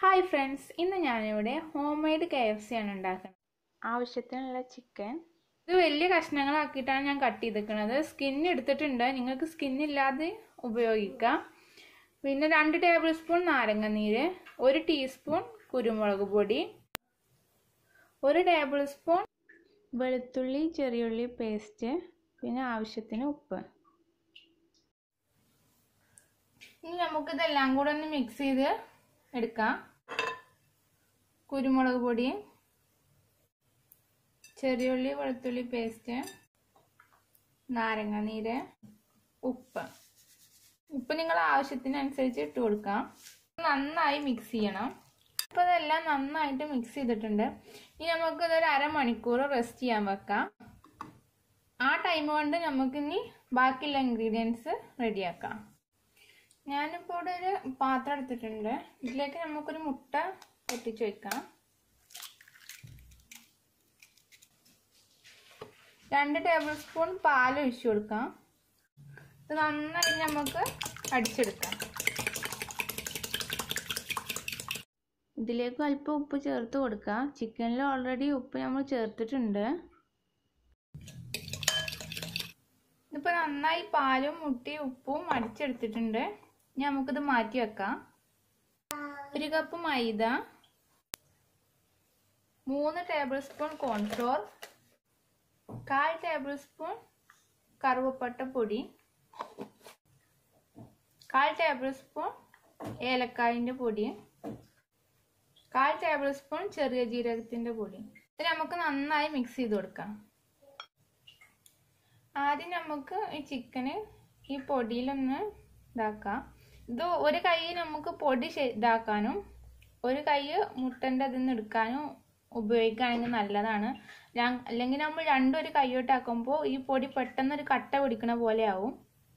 hi friends ഇന്ന് ഞാനിവിടെ home made K F C ആണ് ഉണ്ടാക്കുന്നത് ആവശ്യത്തിനുള്ള ചിക്കൻ ഇത് വലിയ കഷ്ണങ്ങളാക്കിയിട്ടാണ് ഞാൻ കട്ട് ചെയ്തിരിക്കുന്നത് സ്കിൻ എടുത്തിട്ടുണ്ട് നിങ്ങൾക്ക് സ്കിൻ ഇല്ലാതെ ഉപയോഗിക്കാം പിന്നെ രണ്ട് ടേബിൾ സ്പൂൺ നാരങ്ങനീര് ഒരു ടീസ്പൂൺ കുരുമുളക് പൊടി ഒരു ടേബിൾ സ്പൂൺ വെളുത്തുള്ളി ചെറിയുള്ളി പേസ്റ്റ് പിന്നെ ആവശ്യത്തിന് ഉപ്പ് ഇനി നമുക്കിതെല്ലാം കൂടെ ഒന്ന് മിക്സ് ചെയ്ത് എടുക്കാം കുരുമുളക് പൊടി ചെറിയുള്ളി വെളുത്തുള്ളി പേസ്റ്റ് നാരങ്ങ നീര് ഉപ്പ് ഉപ്പ് നിങ്ങൾ ആവശ്യത്തിനനുസരിച്ച് ഇട്ട് കൊടുക്കാം നന്നായി മിക്സ് ചെയ്യണം അപ്പോൾ ഇതെല്ലാം നന്നായിട്ട് മിക്സ് ചെയ്തിട്ടുണ്ട് ഇനി നമുക്ക് ഇതൊരു അരമണിക്കൂർ റെസ്റ്റ് ചെയ്യാൻ വെക്കാം ആ ടൈം കൊണ്ട് നമുക്കിനി ബാക്കിയുള്ള ഇൻഗ്രീഡിയൻസ് റെഡിയാക്കാം ഞാനിപ്പോൾ ഇവിടെ ഒരു പാത്രം എടുത്തിട്ടുണ്ട് ഇതിലേക്ക് നമുക്കൊരു മുട്ട പൊട്ടിച്ച് വെക്കാം രണ്ട് ടേബിൾ സ്പൂൺ പാൽ ഒഴിച്ചു കൊടുക്കാം ഇത് നന്നായി നമുക്ക് അടിച്ചെടുക്കാം ഇതിലേക്ക് അല്പം ഉപ്പ് ചേർത്ത് കൊടുക്കാം ചിക്കനിൽ ഓൾറെഡി ഉപ്പ് നമ്മൾ ചേർത്തിട്ടുണ്ട് ഇതിപ്പോൾ നന്നായി പാലും മുട്ടിയും ഉപ്പും അടിച്ചെടുത്തിട്ടുണ്ട് ഇനി നമുക്കിത് മാറ്റി വെക്കാം ഒരു കപ്പ് മൈദ മൂന്ന് ടേബിൾ സ്പൂൺ കോൺഫ്ലോർ കാൽ ടേബിൾ സ്പൂൺ കറുവപ്പട്ട പൊടി കാൽ ടേബിൾ സ്പൂൺ ഏലക്കായിൻ്റെ പൊടി കാൽ ടേബിൾ സ്പൂൺ ചെറിയ ജീരകത്തിൻ്റെ പൊടി ഇത് നമുക്ക് നന്നായി മിക്സ് ചെയ്ത് കൊടുക്കാം ആദ്യം നമുക്ക് ഈ ചിക്കന് ഈ പൊടിയിലൊന്ന് ഇതാക്കാം ഇത് ഒരു കൈ നമുക്ക് പൊടി ഇതാക്കാനും ഒരു കൈ മുട്ടൻ്റെ അതിൽ നിന്ന് എടുക്കാനും ഉപയോഗിക്കുകയാണെങ്കിൽ നല്ലതാണ് അല്ലെങ്കിൽ നമ്മൾ രണ്ടും ഒരു കൈയോട്ടാക്കുമ്പോൾ ഈ പൊടി പെട്ടെന്ന് ഒരു കട്ട പിടിക്കണ പോലെ ആവും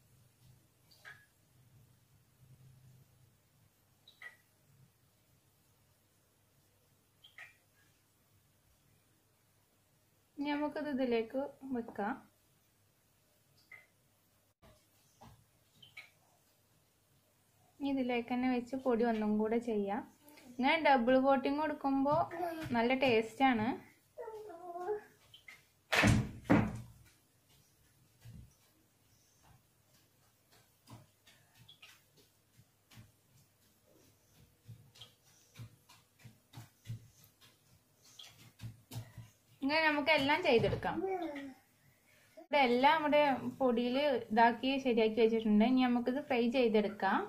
ഇനി നമുക്കിത് ഇതിലേക്ക് വെക്കാം ഇതിലേക്ക് തന്നെ വെച്ച് പൊടി ഒന്നും കൂടെ ചെയ്യാം ഇങ്ങനെ ഡബിൾ കോട്ടിങ് കൊടുക്കുമ്പോൾ നല്ല ടേസ്റ്റാണ് ഇങ്ങനെ നമുക്ക് എല്ലാം ചെയ്തെടുക്കാം ഇവിടെ എല്ലാം നമ്മുടെ പൊടിയിൽ ഇതാക്കി ശരിയാക്കി വെച്ചിട്ടുണ്ട് ഇനി നമുക്കിത് ഫ്രൈ ചെയ്തെടുക്കാം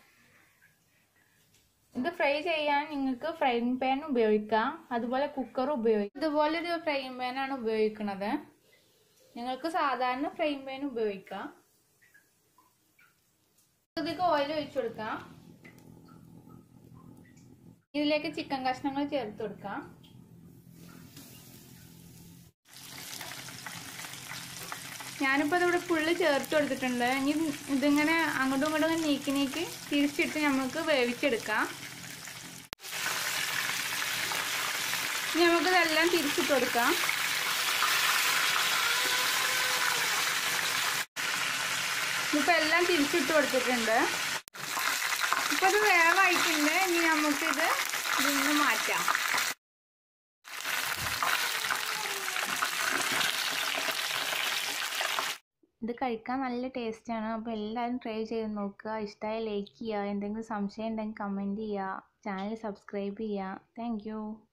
ഇത് ഫ്രൈ ചെയ്യാൻ നിങ്ങൾക്ക് ഫ്രൈങ് പാൻ ഉപയോഗിക്കാം അതുപോലെ കുക്കർ ഉപയോഗിക്കാം ഇതുപോലെ ഒരു ഫ്രൈങ് പാനാണ് ഉപയോഗിക്കുന്നത് നിങ്ങൾക്ക് സാധാരണ ഫ്രൈങ് പാൻ ഉപയോഗിക്കാം ഇതിലേക്ക് ഓയിൽ ഒഴിച്ചു കൊടുക്കാം ഇതിലേക്ക് ചിക്കൻ കഷ്ണങ്ങൾ ചേർത്ത് കൊടുക്കാം ഞാനിപ്പോൾ ഇതിവിടെ ഫുള്ള് ചേർത്ത് കൊടുത്തിട്ടുണ്ട് ഇനി ഇതിങ്ങനെ അങ്ങോട്ടും ഇങ്ങോട്ടും നീക്കി നീക്കി തിരിച്ചിട്ട് നമുക്ക് വേവിച്ചെടുക്കാം ഇനി നമുക്കിതെല്ലാം തിരിച്ചിട്ട് കൊടുക്കാം ഇപ്പം എല്ലാം തിരിച്ചിട്ട് കൊടുത്തിട്ടുണ്ട് ഇപ്പം ഇത് വേവായിട്ടുണ്ട് ഇനി നമുക്കിത് ഇതിൽ നിന്ന് മാറ്റാം ഇത് കഴിക്കാൻ നല്ല ടേസ്റ്റാണ് അപ്പോൾ എല്ലാവരും ട്രൈ ചെയ്ത് നോക്കുക ഇഷ്ടമായ ലൈക്ക് ചെയ്യുക എന്തെങ്കിലും സംശയം ഉണ്ടെങ്കിൽ കമൻറ്റ് ചെയ്യുക ചാനൽ സബ്സ്ക്രൈബ് ചെയ്യുക താങ്ക്